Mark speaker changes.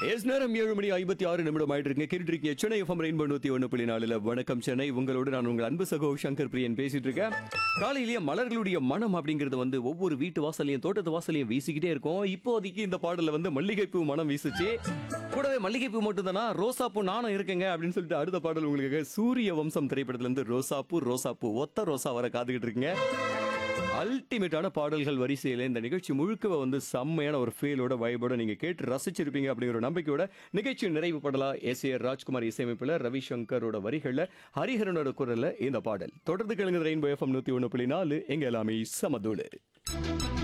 Speaker 1: S நேரம் ஏழு மணி ஐம்பத்தி ஆறு நிமிடம் ஆயிட்டு இருக்கு கேட்டுட்டு இருக்கீங்க சென்னை எஃப்எம் ரெயின்போ நூத்தி ஒன்று புள்ளி நாலுல வணக்கம் சென்னை உங்களோடு நான் உங்கள் அன்பு சகோ சங்கர் பிரியன் பேசிட்டு இருக்கேன் காலையிலேயே மலர்களுடைய மனம் அப்படிங்கிறது வந்து ஒவ்வொரு வீட்டு வாசலையும் தோட்டத்து வாசலையும் வீசிக்கிட்டே இருக்கும் இப்போதைக்கு இந்த பாடல்ல வந்து மல்லிகைப்பூ மனம் வீசுச்சு கூடவே மல்லிகைப்பூ மட்டும் தானா ரோசாப்பூ நானும் இருக்கேங்க அப்படின்னு சொல்லிட்டு அடுத்த பாடல் உங்களுக்கு சூரிய வம்சம் திரைப்படத்துல இருந்து ரோசாப்பூ ரோசாப்பூ ஒத்த ரோசா வர காத்துக்கிட்டு இருக்கீங்க அல்டிமேட்டான பாடல்கள் வரிசையில் இந்த நிகழ்ச்சி முழுக்க வந்து செம்மையான ஒரு ஃபீலோட வைபோட நீங்க கேட்டு ரசிச்சிருப்பீங்க அப்படிங்கிற ஒரு நம்பிக்கையோட நிகழ்ச்சி நிறைவு படலாம் எஸ் ஏ ராஜ்குமார் இசையமைப்புல ரவிசங்கரோட வரிகள்ல ஹரிஹரனோட குரல்ல இந்த பாடல் தொடர்ந்து கேளுங்க ரெயின்போ எஃப்எம் நூத்தி ஒன்று புள்ளி நாலு எங்க எல்லாமே சமதூடு